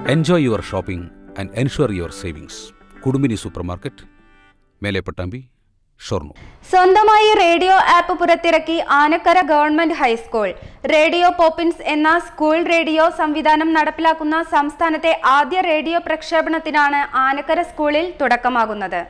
enjoy your shopping and ensure your savings Kudumbini supermarket Melepattambi Shoranur സ്വന്തമായി radio app പുറത്തിറക്കി Anakkara government high school radio Poppins എന്ന school radio സംവിധാനം നടപ്പിലാക്കുന്ന സംസ്ഥാനത്തെ ആദ്യ റേഡിയോ പ്രക്ഷേപണത്തിനാണ് ആനക്കര സ്കൂളിൽ തുടക്കമാകുന്നത്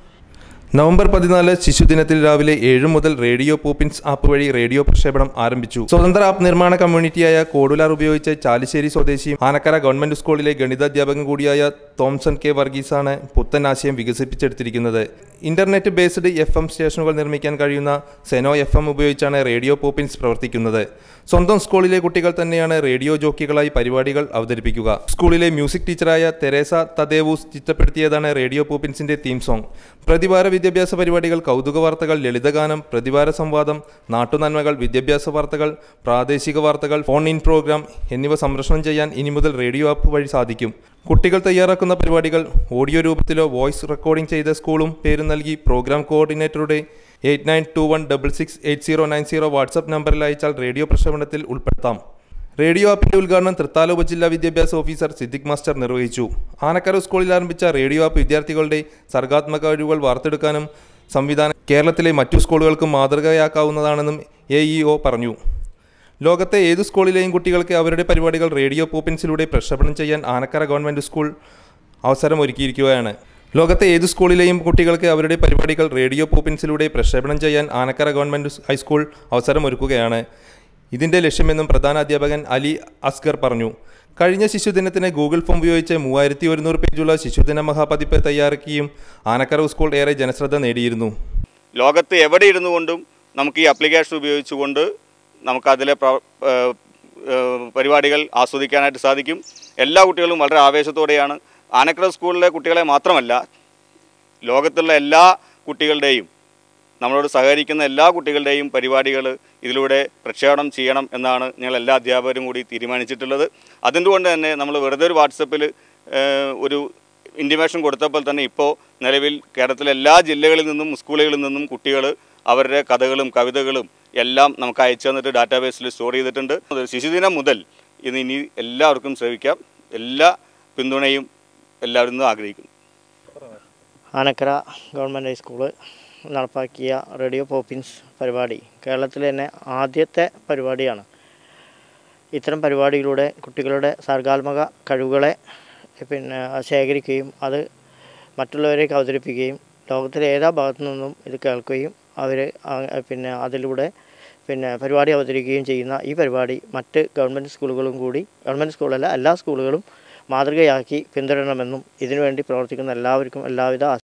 നവംബർ പതിനാല് ശിശുദിനത്തിൽ രാവിലെ ഏഴ് മുതൽ റേഡിയോ പോപ്പിൻസ് ആപ്പ് വഴി റേഡിയോ പ്രക്ഷേപണം ആരംഭിച്ചു സ്വതന്ത്ര ആപ്പ് നിർമ്മാണ കമ്മ്യൂണിറ്റിയായ കോഡുലാർ ഉപയോഗിച്ച് ചാലിശ്ശേരി സ്വദേശിയും ആനക്കര ഗവൺമെന്റ് സ്കൂളിലെ ഗണിതാധ്യാപകൻ കൂടിയായ തോംസൺ കെ വർഗീസാണ് പുത്തൻ ആശയം വികസിപ്പിച്ചെടുത്തിരിക്കുന്നത് ഇന്റർനെറ്റ് ബേസ്ഡ് എഫ് എം സ്റ്റേഷനുകൾ നിർമ്മിക്കാൻ കഴിയുന്ന സെനോ എഫ് എം ഉപയോഗിച്ചാണ് റേഡിയോ പോപ്പിൻസ് പ്രവർത്തിക്കുന്നത് സ്വന്തം സ്കൂളിലെ കുട്ടികൾ തന്നെയാണ് റേഡിയോ ജോക്കികളായി പരിപാടികൾ അവതരിപ്പിക്കുക സ്കൂളിലെ മ്യൂസിക് ടീച്ചറായ തെരേസ തദേവൂസ് ചിട്ടപ്പെടുത്തിയതാണ് റേഡിയോ പോപ്പിൻസിന്റെ തീം സോങ് പ്രതിവാര വിദ്യാഭ്യാസ പരിപാടികൾ കൗതുക വാർത്തകൾ ലളിതഗാനം പ്രതിവാര സംവാദം നാട്ടുനന്മകൾ വിദ്യാഭ്യാസ വാർത്തകൾ പ്രാദേശിക വാർത്തകൾ ഫോൺ ഇൻ പ്രോഗ്രാം എന്നിവ സംപ്രേഷണം ചെയ്യാൻ ഇനി മുതൽ റേഡിയോ ആപ്പ് വഴി സാധിക്കും കുട്ടികൾ തയ്യാറാക്കുന്ന പരിപാടികൾ ഓഡിയോ രൂപത്തിലോ വോയിസ് റെക്കോർഡിംഗ് ചെയ്ത സ്കൂളും പേരും നൽകി പ്രോഗ്രാം കോർഡിനേറ്ററുടെ eight nine two one double six eight zero nine zero WhatsApp നമ്പറിൽ അയച്ചാൽ റേഡിയോ പ്രക്ഷേപണത്തിൽ ഉൾപ്പെടുത്താം റേഡിയോ ആപ്പിന്റെ ഉദ്ഘാടനം തൃത്താല ഉപജില്ലാ വിദ്യാഭ്യാസ ഓഫീസർ സിദ്ദിഖ് മാസ്റ്റർ നിർവഹിച്ചു ആനക്കര സ്കൂളിൽ ആരംഭിച്ച റേഡിയോ ആപ്പ് വിദ്യാർത്ഥികളുടെ സർഗാത്മക കഴിവുകൾ വാർത്തെടുക്കാനും സംവിധാനം കേരളത്തിലെ മറ്റു സ്കൂളുകൾക്കും മാതൃകയാക്കാവുന്നതാണെന്നും എ ഇ ഒ പറഞ്ഞു ലോകത്തെ ഏതു സ്കൂളിലെയും കുട്ടികൾക്ക് അവരുടെ പരിപാടികൾ റേഡിയോ പോപ്പിൻസിലൂടെ പ്രക്ഷേപണം ചെയ്യാൻ ആനക്കര ഗവൺമെൻറ് സ്കൂൾ അവസരം ഒരുക്കിയിരിക്കുകയാണ് ലോകത്തെ ഏതു സ്കൂളിലെയും കുട്ടികൾക്ക് അവരുടെ പരിപാടികൾ റേഡിയോ പോപ്പിൻസിലൂടെ പ്രക്ഷേപണം ചെയ്യാൻ ആനക്കര ഗവൺമെൻറ് ഹൈസ്കൂൾ അവസരം ഒരുക്കുകയാണ് ഇതിൻ്റെ ലക്ഷ്യമെന്നും പ്രധാന അധ്യാപകൻ അലി അസ്ഗർ പറഞ്ഞു കഴിഞ്ഞ ശിശുദിനത്തിന് ഗൂഗിൾ ഫോം ഉപയോഗിച്ച് മൂവായിരത്തി ഒരുന്നൂറ് പേജുള്ള ശിശുദിന മഹാപതിപ്പ് തയ്യാറാക്കിയും ആനക്കര സ്കൂൾ ഏറെ ജനശ്രദ്ധ നേടിയിരുന്നു ലോകത്ത് എവിടെ ഇരുന്നു കൊണ്ടും നമുക്ക് ഈ ആപ്ലിക്കേഷൻ ഉപയോഗിച്ചുകൊണ്ട് നമുക്കതിലെ പ്ര- ഏഹ് ഏഹ് പരിപാടികൾ ആസ്വദിക്കാനായിട്ട് സാധിക്കും എല്ലാ കുട്ടികളും വളരെ ആവേശത്തോടെയാണ് ആനക്കര സ്കൂളിലെ കുട്ടികളെ മാത്രമല്ല ലോകത്തുള്ള എല്ലാ കുട്ടികളുടെയും നമ്മളോട് സഹകരിക്കുന്ന എല്ലാ കുട്ടികളുടെയും പരിപാടികൾ ഇതിലൂടെ പ്രക്ഷേപണം ചെയ്യണം എന്നാണ് ഞങ്ങൾ എല്ലാ അധ്യാപകരും കൂടി തീരുമാനിച്ചിട്ടുള്ളത് അതുകൊണ്ട് തന്നെ നമ്മൾ വെറുതെ ഒരു വാട്സപ്പിൽ ഒരു ഇൻറ്റിമേഷൻ കൊടുത്തപ്പോൾ തന്നെ ഇപ്പോൾ നിലവിൽ കേരളത്തിലെ എല്ലാ ജില്ലകളിൽ നിന്നും സ്കൂളുകളിൽ നിന്നും കുട്ടികൾ അവരുടെ കഥകളും കവിതകളും എല്ലാം നമുക്ക് അയച്ചു തന്നിട്ട് ഡാറ്റാബേസിൽ സ്റ്റോർ ചെയ്തിട്ടുണ്ട് ശിശുദിനം മുതൽ ഇന്ന് ഇനി എല്ലാവർക്കും ശ്രമിക്കാം എല്ലാ പിന്തുണയും എല്ലാവരും നിന്നും ആഗ്രഹിക്കുന്നു ആനക്കര ഗവൺമെൻറ് ഹൈസ്കൂള് നടപ്പാക്കിയ റേഡിയോ പോപ്പിൻസ് പരിപാടി കേരളത്തിലെ തന്നെ ആദ്യത്തെ പരിപാടിയാണ് ഇത്തരം പരിപാടിയിലൂടെ കുട്ടികളുടെ സർഗാത്മക കഴിവുകളെ പിന്നെ ശേഖരിക്കുകയും അത് മറ്റുള്ളവരേക്ക് അവതരിപ്പിക്കുകയും ലോകത്തിലെ ഏതാ ഭാഗത്തു നിന്നും ഇത് കേൾക്കുകയും അവർ പിന്നെ അതിലൂടെ പിന്നെ പരിപാടി അവതരിക്കുകയും ചെയ്യുന്ന ഈ പരിപാടി മറ്റ് ഗവൺമെൻറ് സ്കൂളുകളും കൂടി ഗവൺമെൻറ് സ്കൂളല്ല എല്ലാ സ്കൂളുകളും മാതൃകയാക്കി പിന്തുടരണമെന്നും ഇതിനുവേണ്ടി പ്രവർത്തിക്കുന്ന എല്ലാവർക്കും എല്ലാവിധ